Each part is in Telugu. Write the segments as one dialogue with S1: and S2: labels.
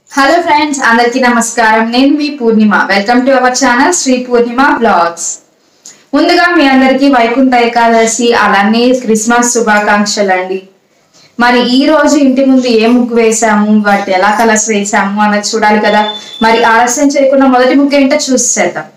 S1: హలో ఫ్రెండ్స్ అందరికీ నమస్కారం నేను మీ Poornima welcome to our channel Sri Poornima blogs ముందుగా మీ అందరికీ వైకుంఠ ఏకాదశి అలానే క్రిస్మస్ శుభాకాంక్షలు అండి మరి ఈ రోజు ఇంటి ముందు ఏ ముగ్గు వేసాము వాటి ఎలా కలర్స్ వేసాము అన్నది చూడాలి కదా మరి ఆలస్యం చేయకుండా మొదటి ముగ్గు ఏంటో చూసేద్దాం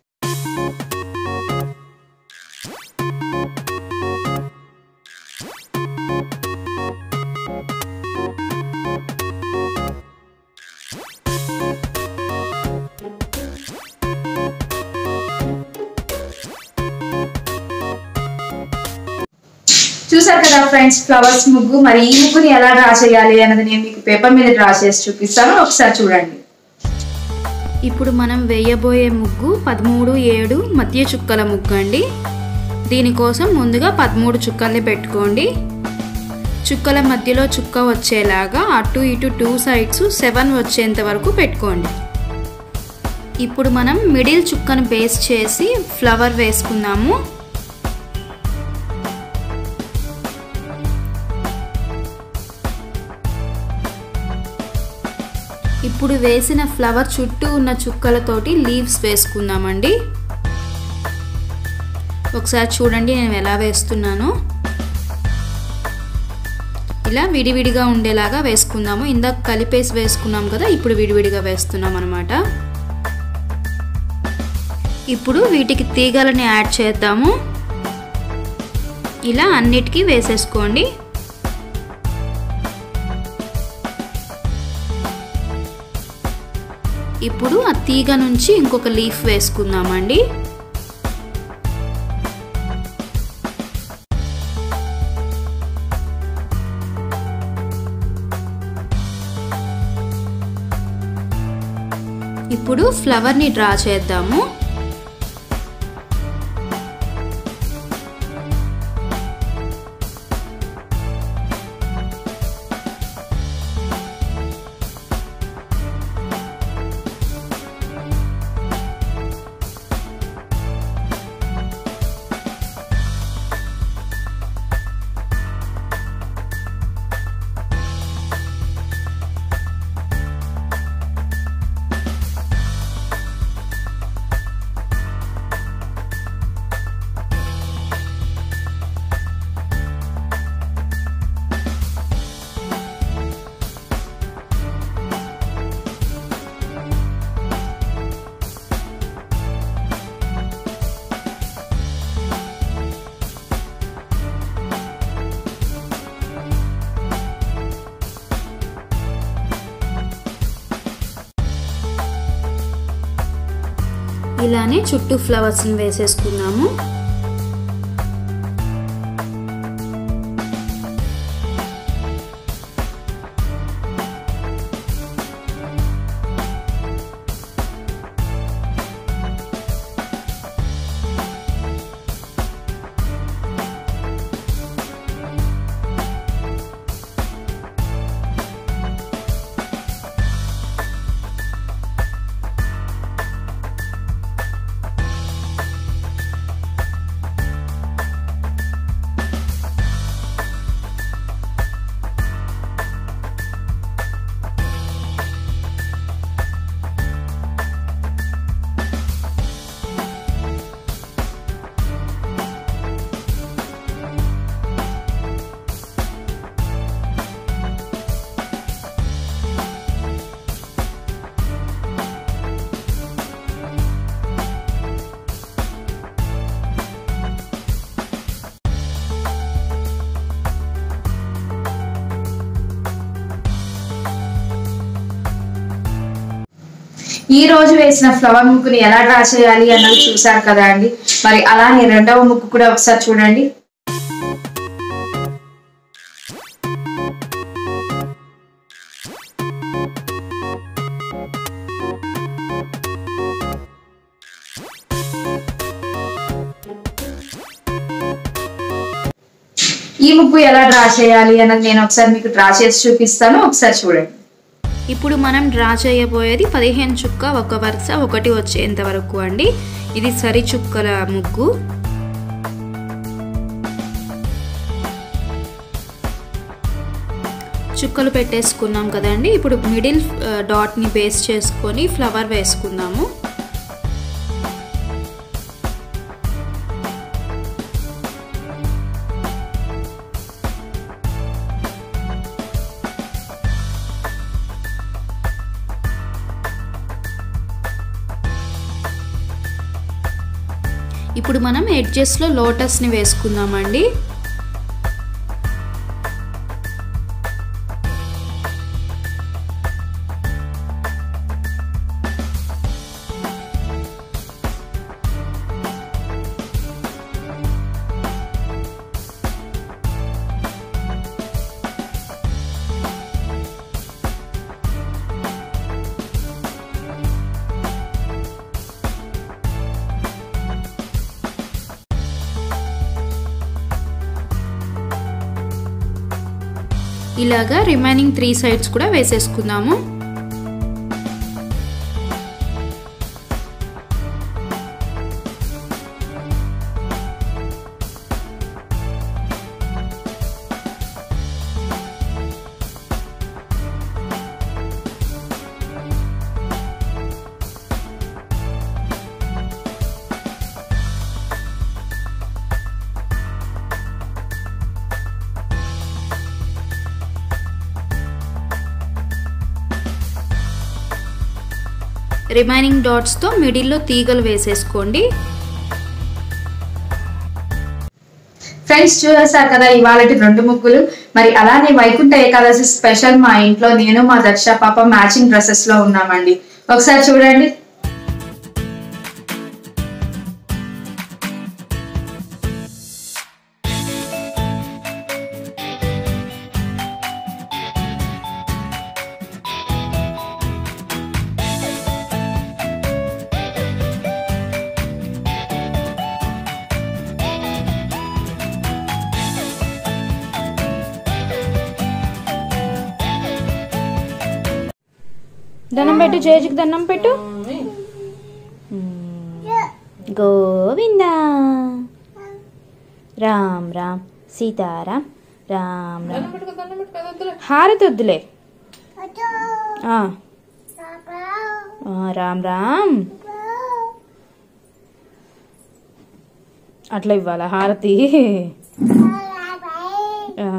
S1: చూసారు కదా ఫ్రెండ్స్ ఫ్లవర్స్ ముగ్గు మరి ఈ ముగ్గుని ఎలా డ్రా చేయాలి అన్నది నేను మీకు పేపర్ మీద డ్రా చేసి చూపిస్తాను ఒకసారి చూడండి
S2: ఇప్పుడు మనం వేయబోయే ముగ్గు పదమూడు ఏడు మధ్య చుక్కల ముగ్గు అండి దీనికోసం ముందుగా పదమూడు చుక్కల్ని పెట్టుకోండి చుక్కల మధ్యలో చుక్క వచ్చేలాగా అటు ఇటు టూ సైడ్స్ సెవెన్ వచ్చేంత వరకు పెట్టుకోండి ఇప్పుడు మనం మిడిల్ చుక్కను బేస్ చేసి ఫ్లవర్ వేసుకుందాము ఇప్పుడు వేసిన ఫ్లవర్ చుట్టూ ఉన్న చుక్కలతోటి లీవ్స్ వేసుకుందామండి ఒకసారి చూడండి నేను ఎలా వేస్తున్నానో ఇలా విడివిడిగా ఉండేలాగా వేసుకుందాము ఇందాక కలిపేసి వేసుకున్నాం కదా ఇప్పుడు విడివిడిగా వేస్తున్నాం అనమాట ఇప్పుడు వీటికి తీగలని యాడ్ చేద్దాము ఇలా అన్నిటికీ వేసేసుకోండి ఇప్పుడు ఆ తీగ నుంచి ఇంకొక లీఫ్ వేసుకుందామండి ఇప్పుడు ఫ్లవర్ని డ్రా చేద్దాము ఇలానే చుట్టూ ఫ్లవర్స్ని వేసేసుకుందాము
S1: ఈ రోజు వేసిన ఫ్లవర్ ముగ్గుని ఎలా డ్రా చేయాలి అన్నది చూసారు కదా అండి మరి అలానే రెండవ ముగ్గు కూడా ఒకసారి చూడండి ఈ ముగ్గు ఎలా డ్రా చేయాలి అన్నది నేను ఒకసారి మీకు డ్రా చేసి చూపిస్తాను ఒకసారి చూడండి
S2: ఇప్పుడు మనం డ్రా చేయబోయేది పదిహేను చుక్క ఒక వరుస ఒకటి వచ్చేంత వరకు అండి ఇది సరి చుక్కల ముగ్గు చుక్కలు పెట్టేసుకున్నాం కదండి ఇప్పుడు మిడిల్ డాట్ని బేస్ చేసుకొని ఫ్లవర్ వేసుకుందాము ఇప్పుడు మనం ఎడ్జెస్లో లోటస్ని వేసుకుందామండి ఇలాగా రిమైనింగ్ త్రీ సైడ్స్ కూడా వేసేసుకుందాము రిమైనింగ్ డాట్స్తో మిడిల్లో తీగలు వేసేసుకోండి
S1: ఫ్రెండ్స్ చూసేసారు కదా ఇవాళ రెండు ముగ్గులు మరి అలానే వైకుంఠ ఏకాదశి స్పెషల్ మా ఇంట్లో నేను మా దక్ష పాప మ్యాచింగ్ డ్రెస్సెస్ లో ఉన్నామండి ఒకసారి చూడండి
S2: దండం పెట్టు చేజికి దండం పెట్టు గోవింద రామ్ రామ్ సీతారాం రామ్ రామ్ హారతి వద్దులే ఆ. ఆ, రామ్ రామ్ అట్లా ఇవ్వాలా హారతి ఆ.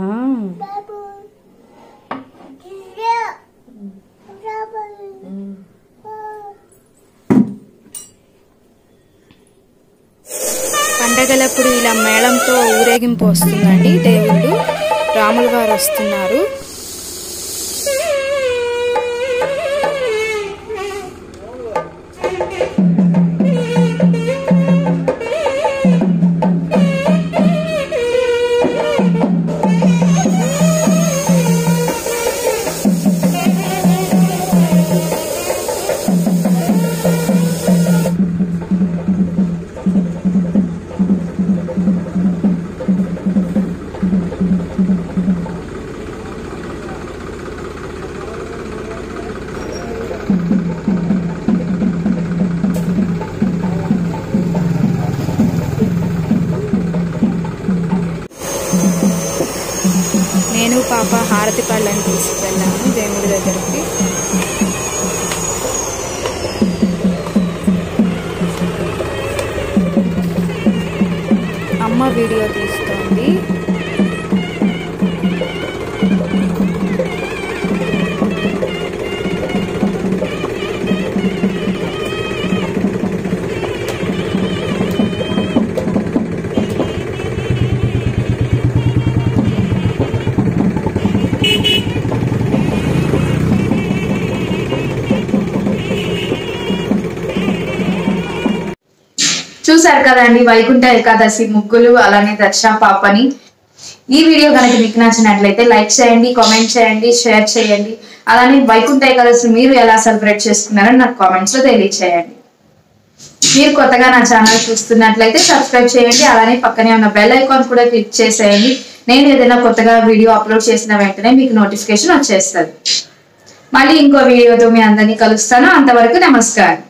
S2: పండగలప్పుడు ఇలా మేళంతో ఊరేగింపు వస్తుందండి దేవుళ్ళు రాముల వారు వస్తున్నారు నేను పాప హారతి పళ్ళని తీసుకెళ్ళాము దేవుడి దగ్గరికి అమ్మ వీడియో తీస్తోంది
S1: చూసారు కదండి వైకుంఠ ఏకాదశి ముగ్గులు అలానే దక్ష పాపని ఈ వీడియో కనుక మీకు నచ్చినట్లయితే లైక్ చేయండి కామెంట్ చేయండి షేర్ చేయండి అలానే వైకుంఠ ఏకాదశి మీరు ఎలా సెలబ్రేట్ చేసుకున్నారో నాకు కామెంట్స్ లో తెలియచేయండి మీరు కొత్తగా నా ఛానల్ చూస్తున్నట్లయితే సబ్స్క్రైబ్ చేయండి అలానే పక్కనే ఉన్న బెల్ ఐకాన్ కూడా క్లిక్ చేసేయండి నేను ఏదైనా కొత్తగా వీడియో అప్లోడ్ చేసిన వెంటనే మీకు నోటిఫికేషన్ వచ్చేస్తుంది మళ్ళీ ఇంకో వీడియోతో మీ అందరినీ కలుస్తాను అంతవరకు నమస్కారం